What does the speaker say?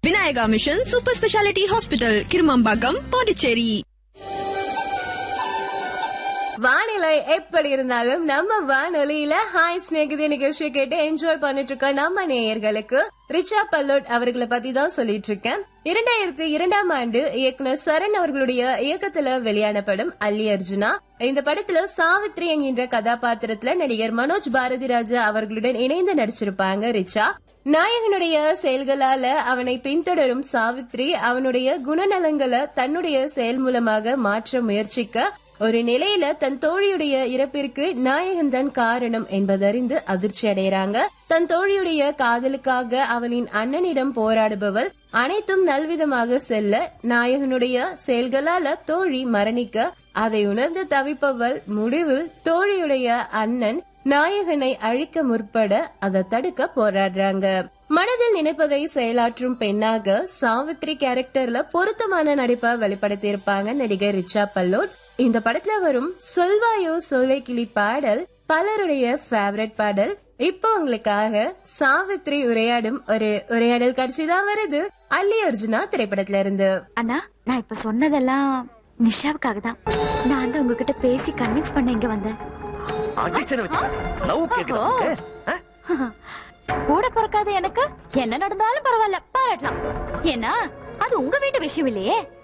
Vinayaka mission super speciality hospital Kirumampakkam Pondicherry வானிலை எப்படி இருந்தாலும் நம்ம வானொலியில ஹாய் ஸ்நேகிதி நிகழ்ச்சியை கேட்டு என்ஜாய் பண்ணிட்டு இருக்க நம்ம நேயர்களுக்கு ரிச்சா பல்லோட் அவர்களை பத்தி தான் சொல்லிட்டு இருக்கேன் இரண்டாயிரத்தி இரண்டாம் ஆண்டு இயக்குனர் சரண் அவர்களுடைய இயக்கத்துல வெளியான படம் அல்லி அர்ஜுனா இந்த படத்துல சாவித்ரி என்கின்ற கதாபாத்திரத்துல நடிகர் மனோஜ் பாரதி ராஜா அவர்களுடன் இணைந்து நடிச்சிருப்பாங்க ரிச்சா நாயகனுடைய செயல்களால அவனை பின்தொடரும் சாவித்ரி அவனுடைய குணநலங்களை தன்னுடைய செயல் மூலமாக மாற்ற முயற்சிக்க ஒரு நிலையில தன் தோழியுடைய இறப்பிற்கு நாயகன் தான் காரணம் என்பதறிந்து அதிர்ச்சி அடைகிறாங்க தன் தோழியுடைய காதலுக்காக அவளின் அண்ணனிடம் போராடுபவள் அனைத்தும் நல்விதமாக செல்ல நாயகனுடைய செயல்களால தோழி மரணிக்க அதை உணர்ந்து தவிப்பவள் முடிவில் தோழியுடைய அண்ணன் நாயகனை அழிக்க முற்பட அதை தடுக்க போராடுறாங்க மனதில் நினைப்பதை செயலாற்றும் பெண்ணாக சாவித்ரி கேரக்டர்ல பொருத்தமான நடிப்பை வெளிப்படுத்தியிருப்பாங்க நடிகர் ரிச்சா பல்லோட் இந்த படத்துல வரும் சொல்வாயோ சோலை கிளி பாடல் பலருடைய ஃபேவரட் பாடல் இப்போ உங்களுக்காக சாவித்ரி உரையாடும் ஒரு உரையாடல் காட்சி தான் வருது அல்லி அர்ஜுனா திரைப்படத்துல இருந்து அண்ணா நான் இப்ப சொன்னதெல்லாம் நிஷாவுக்காக தான் நான் தான் உங்ககிட்ட பேசி கன்வின்ஸ் பண்ண இங்க வந்தேன் அடிச்சன வச்சு லவ் கேக்குதா ஓஹோ. உனக்கு? ஆ? கூட பிறக்காத எனக்கு என்ன நடந்தாலும் பரவாயில்ல பாராட்டலாம் ஏன்னா அது உங்க வீட்டு விஷயம் இல்லையே